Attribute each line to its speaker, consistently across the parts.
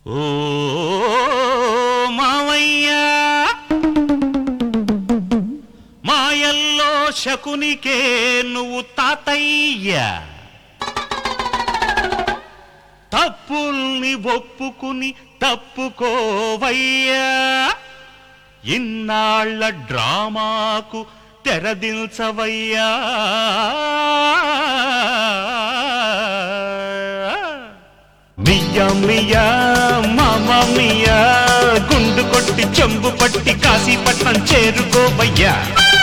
Speaker 1: ఓ మావయ్య మాయల్లో శకునికే నువ్వు తాతయ్య తప్పుల్ని ఒప్పుకుని తప్పుకోవయ్యా ఇన్నాళ్ళ డ్రామాకు తెరదిల్చవయ్యా మియ్యా మియ్యా మామ మియ్యా గుండు కొట్టి చెంబు పట్టి కాశీపట్నం చేరుకోవయ్యా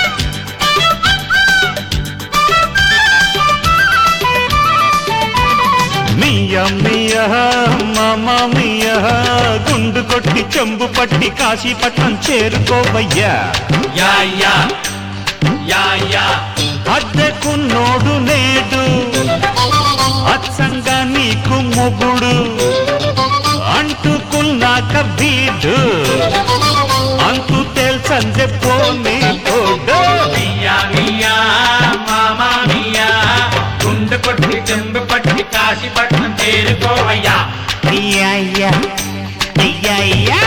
Speaker 1: మియ్యా మియ్యా మామ మియ్యా గుండు కొట్టి చెంబు పట్టి కాశీపట్నం చేరుకోవయ్యా
Speaker 2: యా యా యా యా
Speaker 1: అద్దెకున్నోడు నేడు అచ్చంగా నీకు మొగుడు అంటుకున్నాక వీడు అంతు తెలుసందే పోనీ తోడు
Speaker 2: మియా మియా మామా మియా గుండె కొట్టి చెంబు పట్టి కాశీపట్నం చేరుకోవయ్యా
Speaker 1: అయ్యయ్యా, అయ్యయ్యా.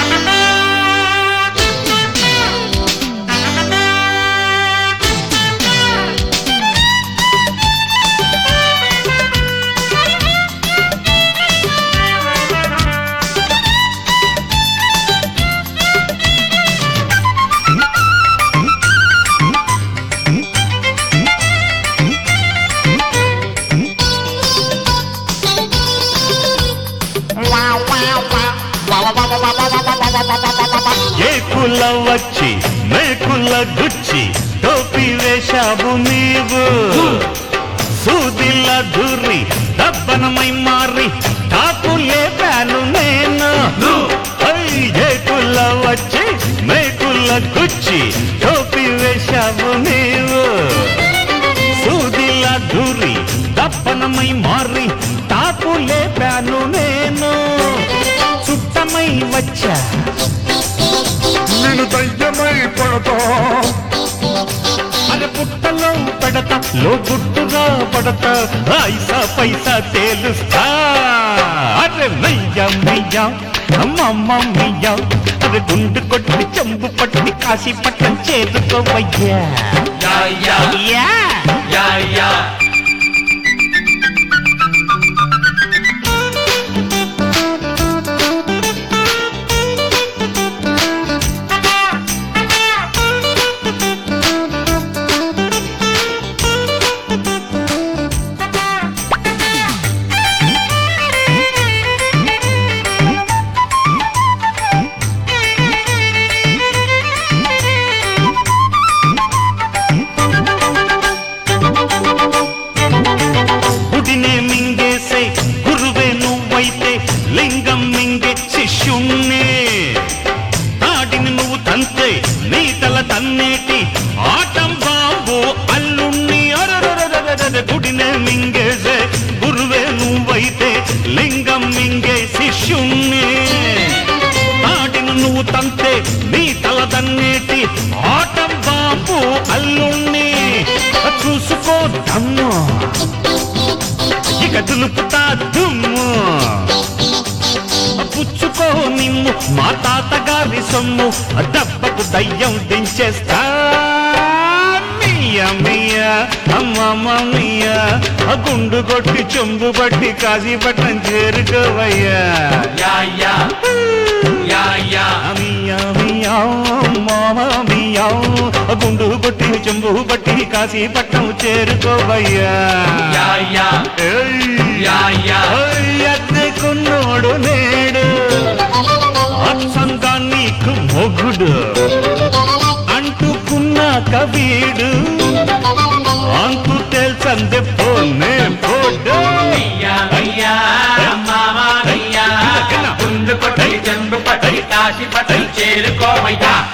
Speaker 1: ఏకుల వచ్చి మేకుల గుచ్చి టోపీ వేశావు నీవు సూదిల దూరి దబ్బనమై మారి టాపు లేపాను నేను హై, ఏకుల వచ్చి మేకుల గుచ్చి టోపీ వేశావు నీవు సూదిల దూరి దప్పనమై మారి తాపు లేపాను నేను చుట్టమై వచ్చా
Speaker 3: నేను దయ్యమై పడతా
Speaker 1: అరే పుట్టలో పడతా లో గుట్టుగా పడతా ఐసా పైసా తేలుస్తా అరే మెయ్య మెయ్య అమ్మమ్మ మెయ్య అరే గుండు కొట్టి చెంబు పట్టి కాశీ పట్టం చేరుకోవయ్యా
Speaker 2: యా యా
Speaker 1: యా
Speaker 2: యా యా
Speaker 1: గుడినే మింగేసే గురువే నువ్వైతే లింగం మింగే శిష్యుణ్ణి తాడిని నువ్వు తంతే నీ తల తన్నేటి ఆటం బాబు అల్లుణ్ణి అరరరరరరర గుడినే మింగేసే గురువే నువ్వైతే లింగం మింగే శిష్యుణ్ణి తాడిని నువ్వు తంతే నీ తల తన్నేటి ఆటం బాబు అల్లుణ్ణి చూసుకో దమ్ము ఇక దులుపుతా దుమ్ము పుచ్చుకో నిమ్ము మా తాతగారి సొమ్ము దెబ్బకు దయ్యం దించేస్తా మియ్య మియ్య అమ్మమ్మ మియ్య ఆ గుండు కొట్టి చెంబు పట్టి కాశీపట్నం చేరుకోవయ్యా
Speaker 2: యా యా యా యా
Speaker 1: మియ్య మియ్య మామ మియ్య ఆ గుండు కొట్టి చెంబు పట్టి కాశీపట్నం చేరుకోవయ్యా
Speaker 2: యా యా
Speaker 1: ఏయ్.
Speaker 2: యా యా
Speaker 1: ఎత్తుకున్నోడు నేడు అచ్చంగా నీకు మొగుడు అంటుకున్నాక వీడు అంతు తెలుసందే పోనే పోడు
Speaker 2: మియా మియా మామా మియా గుండె కొట్టి చెంబు పట్టి కాశీపట్నం చేరుకోవయ్యా